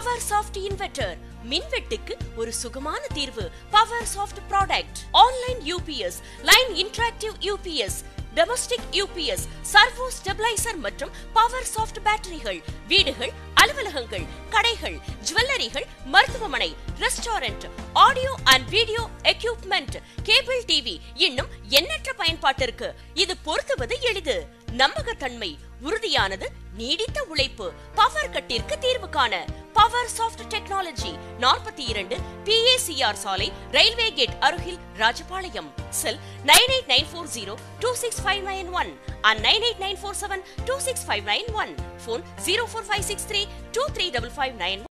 power soft inverter மின்வெட்டுக்கு ஒரு சுகமான தீர்வு Power Soft product online UPS line interactive UPS domestic UPS servo stabiliser மற்றும் Power Soft பேட்டரிகள் வீடுகள் அலுவலகங்கள் கடைகள் ஜுவல்லரிகள் மருத்துவமனை restaurant audio and video equipment cable TV இன்னும் எண்ணற்ற பயன்பாட்டிற்கு இது பொருத்துவது எளிது நம்பகத்தன்மை உறுதியானது நீடித்த உழைப்பு பவர் கட்டிற்கு தீர்வு காண பவர் சாஃப்ட் டெக்னாலஜி நாற்பத்தி இரண்டு பிஏசிஆர் சாலை ரயில்வே கேட் அருகில் Rajapalayam cell nine eight nine four zero two six five nine one and nine eight nine four seven two six five nine one phone zero four five six three two three double five nine